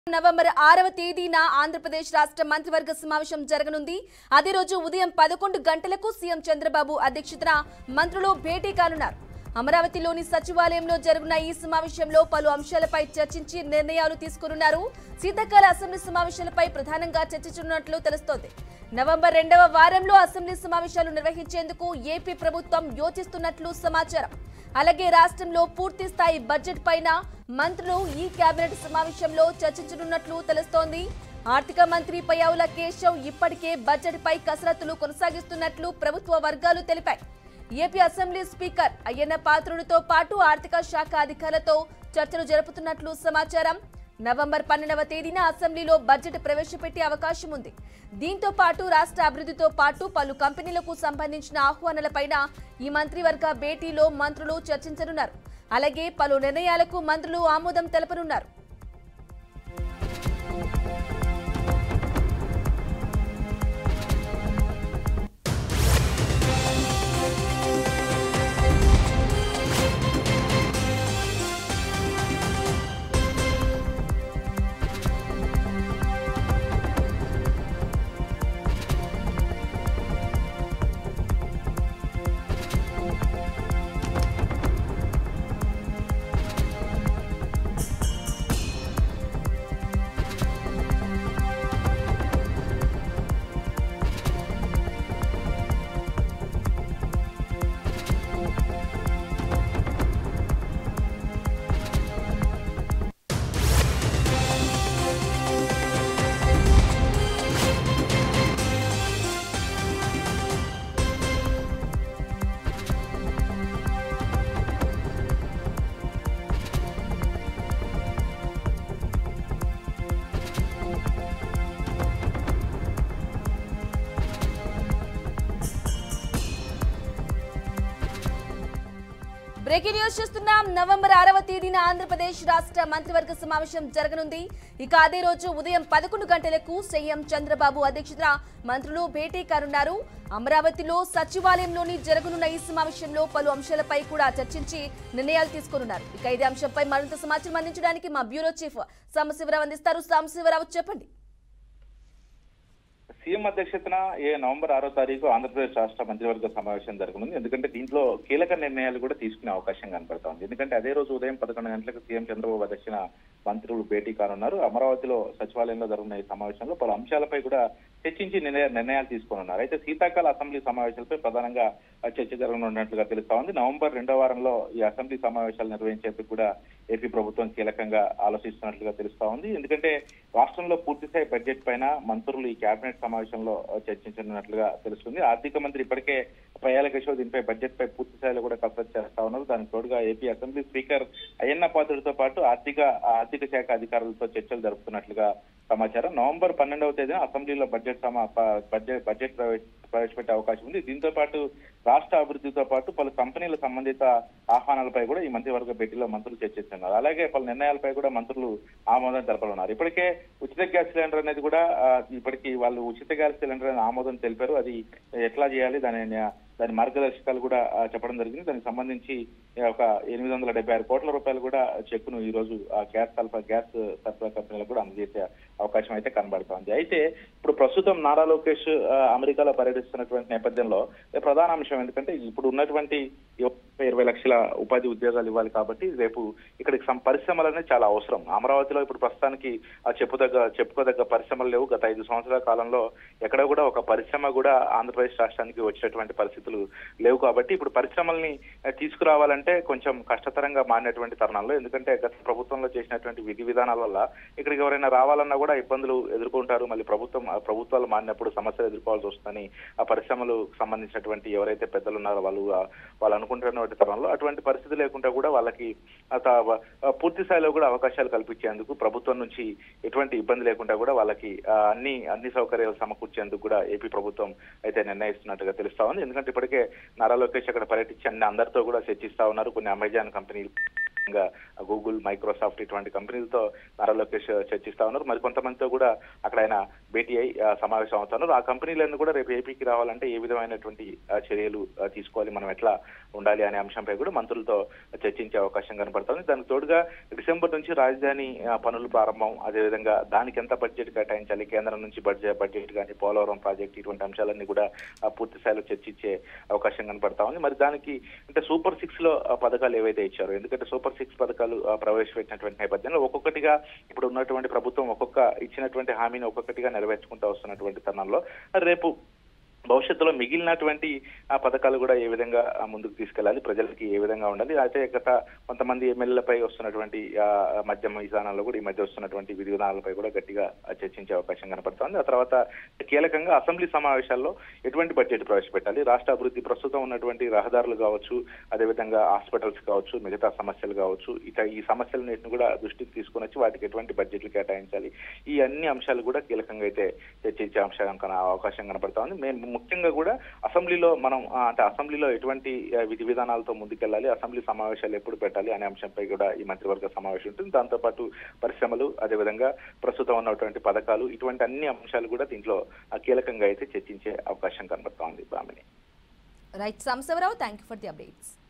November ఆరవ తేదీన ఆంధ్రప్రదేశ్ రాష్ట్ర మంత్రివర్గ సమావేశం జరగనుంది అదే రోజు ఉదయం పదకొండు గంటలకు సీఎం చంద్రబాబు అధ్యక్షతన మంత్రులు భేటీ కానున్నారు అమరావతిలోని సచివాలయంలో జరుగున్న ఈ సమావేశంలో పలు అంశాలపై చర్చించి నిర్ణయాలు తీసుకున్నారు శీతాకాల అసెంబ్లీ సమావేశాలపై ప్రధానంగా చర్చించనున్నట్లు తెలుస్తోంది నవంబర్ రెండవ వారంలో అసెంబ్లీ సమావేశాలు నిర్వహించేందుకు ఏపీ ప్రభుత్వం యోచిస్తున్నట్లు సమాచారం అలాగే రాష్ట్రంలో పూర్తి స్థాయి బడ్జెట్ పైన మంత్రులు ఈ కేబినెట్ సమావేశంలో చర్చించనున్నట్లు తెలుస్తోంది ఆర్థిక మంత్రి పయావుల కేశవ్ ఇప్పటికే బడ్జెట్ పై కసరత్తులు కొనసాగిస్తున్నట్లు ప్రభుత్వ వర్గాలు తెలిపాయి ఏపీ అసెంబ్లీ స్పీకర్ అయ్యన్న పాత్రుడితో పాటు ఆర్థిక శాఖ అధికారులతో చర్చలు జరుపుతున్నట్లు సమాచారం నవంబర్ పన్నెండవ తేదీన అసెంబ్లీలో బడ్జెట్ ప్రవేశపెట్టే అవకాశం ఉంది దీంతో పాటు రాష్ట్ర అభివృద్ధితో పాటు పలు కంపెనీలకు సంబంధించిన ఆహ్వానాలపైన ఈ మంత్రివర్గ భేటీలో మంత్రులు చర్చించనున్నారు అలాగే పలు నిర్ణయాలకు మంత్రులు ఆమోదం తెలపనున్నారు బ్రేకింగ్ న్యూస్ చూస్తున్నాం నవంబర్ ఆరవ తేదీన ఆంధ్రప్రదేశ్ రాష్ట్ర మంత్రివర్గ సమావేశం జరగనుంది ఇక అదే రోజు ఉదయం పదకొండు గంటలకు సీఎం చంద్రబాబు అధ్యక్షతన మంత్రులు భేటీ కానున్నారు అమరావతిలో సచివాలయంలోని జరగనున్న ఈ సమావేశంలో పలు అంశాలపై కూడా చర్చించి నిర్ణయాలు తీసుకోనున్నారు ఇక ఇదే అంశంపై మరింత సమాచారం అందించడానికి మా బ్యూరో చీఫ్ సాంబశివరావు అందిస్తారు సాంబశివరావు చెప్పండి సీఎం అధ్యక్షతన ఏ నవంబర్ ఆరో తారీఖు ఆంధ్రప్రదేశ్ రాష్ట్ర మంత్రివర్గ సమావేశం జరగనుంది ఎందుకంటే దీంట్లో కీలక నిర్ణయాలు కూడా తీసుకునే అవకాశం కనపడతా ఉంది ఎందుకంటే అదే రోజు ఉదయం పదకొండు గంటలకు సీఎం చంద్రబాబు అధ్యక్షన మంత్రులు భేటీ కానున్నారు అమరావతిలో సచివాలయంలో జరుగుతున్న ఈ సమావేశంలో పలు అంశాలపై కూడా చర్చించి నిర్ణయ నిర్ణయాలు తీసుకోనున్నారు అయితే శీతాకాల అసెంబ్లీ సమావేశాలపై ప్రధానంగా చర్చ జరగనున్నట్లుగా తెలుస్తా ఉంది నవంబర్ రెండో వారంలో ఈ అసెంబ్లీ సమావేశాలు నిర్వహించేందుకు కూడా ఏపీ ప్రభుత్వం కీలకంగా ఆలోచిస్తున్నట్లుగా తెలుస్తా ఉంది ఎందుకంటే రాష్ట్రంలో పూర్తిస్థాయి బడ్జెట్ పైన మంత్రులు ఈ కేబినెట్ సమావేశంలో చర్చించనున్నట్లుగా తెలుస్తుంది ఆర్థిక మంత్రి ఇప్పటికే ప్రయాల కిషోర్ దీనిపై బడ్జెట్ పై పూర్తి స్థాయిలో కూడా కసరత్తు చేస్తా ఉన్నారు దానికి తోడుగా ఏపీ అసెంబ్లీ స్పీకర్ అయ్యన్న పాత్రుడితో పాటు ఆర్థిక ఆర్థిక శాఖ అధికారులతో చర్చలు జరుపుతున్నట్లుగా సమాచారం నవంబర్ పన్నెండవ తేదీన అసెంబ్లీలో బడ్జెట్ సమా ప- బడ్జెట్ బడ్జెట్ ప్రవేశ ప్రవేశపెట్టే అవకాశం ఉంది దీంతో పాటు రాష్ట్ర అభివృద్ధితో పాటు పలు కంపెనీల సంబంధిత ఆహ్వానాలపై కూడా ఈ మంత్రివర్గ భేటీలో మంత్రులు చర్చిస్తున్నారు అలాగే పలు నిర్ణయాలపై కూడా మంత్రులు ఆమోదం తెలపనున్నారు ఇప్పటికే ఉచిత గ్యాస్ సిలిండర్ అనేది కూడా ఆ, ఇప్పటికి వాళ్ళు ఉచిత గ్యాస్ సిలిండర్ అని ఆమోదం తెలిపారు అది ఎట్లా చేయాలి దాని దాని మార్గదర్శకాలు కూడా ఆ, చెప్పడం జరిగింది దానికి సంబంధించి ఆ, ఒక ఎనిమిది వందల డెబ్బై ఆరు కోట్ల రూపాయలు కూడా చెక్కును ఈ రోజు ఆ గ్యాస్ సల్ఫా గ్యాస్ సరఫరా కంపెనీలకు కూడా అందజేసే అవకాశం అయితే కనబడుతోంది అయితే ఇప్పుడు ప్రస్తుతం నారా లోకేష్ ఆ, అమెరికాలో పర్యటిస్తున్నటువంటి నేపథ్యంలో ఏ ప్రధాన అంశం ఎందుకంటే ఇప్పుడు ఉన్నటువంటి ఈ ముప్పై ఇరవై లక్షల ఉపాధి ఉద్యోగాలు ఇవ్వాలి కాబట్టి రేపు ఇక్కడికి సం- పరిశ్రమలు అనేది చాలా అవసరం అమరావతిలో ఇప్పుడు ప్రస్తుతానికి ఆ చెప్పుదగ్గ చెప్పుకోదగ్గ పరిశ్రమలు లేవు గత ఐదు సంవత్సరాల కాలంలో ఎక్కడ కూడా ఒక పరిశ్రమ కూడా ఆంధ్రప్రదేశ్ రాష్ట్రానికి వచ్చేటువంటి పరిస్థితులు లేవు కాబట్టి ఇప్పుడు పరిశ్రమల్ని ఆ, తీసుకురావాలంటే కొంచెం కష్టతరంగా మారినటువంటి తరుణంలో ఎందుకంటే గత ప్రభుత్వంలో చేసినటువంటి విధి విధానాల వల్ల ఇక్కడికి ఎవరైనా రావాలన్నా కూడా ఇబ్బందులు ఎదుర్కొంటారు మళ్ళీ ప్రభుత్వం ఆ ప్రభుత్వాలు మారినప్పుడు సమస్యలు ఎదుర్కోవాల్సి వస్తుందని ఆ పరిశ్రమలు సంబంధించినటువంటి ఎవరైతే పెద్దలు ఉన్నారో వాళ్ళు ఆ, వాళ్ళు అనుకుంటున్నటువంటి తరుణంలో అటువంటి పరిస్థితి లేకుండా కూడా వాళ్ళకి ఆ త- ఆ పూర్తి స్థాయిలో కూడా అవకాశాలు కల్పించేందుకు ప్రభుత్వం నుంచి ఎటువంటి ఇబ్బంది లేకుండా కూడా వాళ్ళకి ఆ, అన్ని అన్ని సౌకర్యాలు సమకూర్చేందుకు కూడా ఏపీ ప్రభుత్వం అయితే నిర్ణయిస్తున్నట్టుగా తెలుస్తా ఉంది ఎందుకంటే ఇప్పటికే నారా లోకేష్ అక్కడ పర్యటించి అన్ని అందరితో కూడా చర్చిస్తా ఉన్నారు కొన్ని అమెజాన్ కంపెనీలు ఇంకా గూగుల్ మైక్రోసాఫ్ట్ ఇటువంటి కంపెనీలతో నారా లోకేష్ చర్చిస్తా ఉన్నారు మరి కొంతమందితో కూడా అక్కడ ఆయన భేటీ అయి ఆ, సమావేశం అవుతా ఉన్నారు ఆ కంపెనీలన్నీ కూడా రేపు ఏపీకి రావాలంటే ఏ విధమైనటువంటి ఆ, చర్యలు ఆ, తీసుకోవాలి మనం ఎట్లా ఉండాలి అనే అంశంపై కూడా మంత్రులతో చర్చించే అవకాశం కనపడుతుంది దానికి తోడుగా డిసెంబర్ నుంచి రాజధాని ఆ, పనులు ప్రారంభం అదేవిధంగా దానికి ఎంత బడ్జెట్ కేటాయించాలి కేంద్రం నుంచి బడ్జెట్ బడ్జెట్ కానీ పోలవరం ప్రాజెక్ట్ ఇటువంటి అంశాలన్నీ కూడా ఆ, పూర్తి స్థాయిలో చర్చించే అవకాశం కనపడతా ఉంది మరి దానికి అంటే సూపర్ సిక్స్ లో ఆ, పథకాలు ఏవైతే ఇచ్చారో ఎందుకంటే సూపర్ సిక్స్ పథకాలు ఆ, ప్రవేశపెట్టినటువంటి నేపథ్యంలో ఒక్కొక్కటిగా ఇప్పుడు ఉన్నటువంటి ప్రభుత్వం ఒక్కొక్క ఇచ్చినటువంటి హామీని ఒక్కొక్కటిగా నెరవేర్చుకుంటూ వస్తున్నటువంటి తరుణంలో రేపు భవిష్యత్తులో మిగిలినటువంటి ఆ పథకాలు కూడా ఏ విధంగా ఆ, ముందుకు తీసుకెళ్ళాలి ప్రజలకి ఏ విధంగా ఉండాలి అయితే గత కొంతమంది ఎమ్మెల్యేలపై వస్తున్నటువంటి ఆ, మద్యం విధానాల్లో కూడా ఈ మధ్య వస్తున్నటువంటి విధి విధానాలపై కూడా గట్టిగా ఆ, చర్చించే అవకాశం కనపడుతోంది ఆ తర్వాత కీలకంగా అసెంబ్లీ సమావేశాల్లో ఎటువంటి బడ్జెట్ ప్రవేశపెట్టాలి రాష్ట్ర అభివృద్ధి ప్రస్తుతం ఉన్నటువంటి రహదారులు కావచ్చు అదేవిధంగా హాస్పిటల్స్ కావచ్చు మిగతా సమస్యలు కావచ్చు ఇక ఈ సమస్యలన్నింటిని కూడా దృష్టికి తీసుకొని వచ్చి వాటికి ఎటువంటి బడ్జెట్లు కేటాయించాలి ఈ అన్ని అంశాలు కూడా కీలకంగా అయితే చర్చించే అంశం కన అవకాశం కనపడతా ఉంది మేము ముఖ్యంగా కూడా అసెంబ్లీలో మనం ఆ, అంటే అసెంబ్లీలో ఎటువంటి ఆ, విధి విధానాలతో ముందుకెళ్ళాలి అసెంబ్లీ సమావేశాలు ఎప్పుడు పెట్టాలి అనే అంశంపై కూడా ఈ మంత్రివర్గ సమావేశం ఉంటుంది దాంతోపాటు పరిశ్రమలు అదేవిధంగా ప్రస్తుతం ఉన్నటువంటి పథకాలు ఇటువంటి అన్ని అంశాలు కూడా దీంట్లో ఆ, కీలకంగా అయితే చర్చించే అవకాశం కనబడతా ఉంది Bhamini right Sambasiva Rao thank you for the updates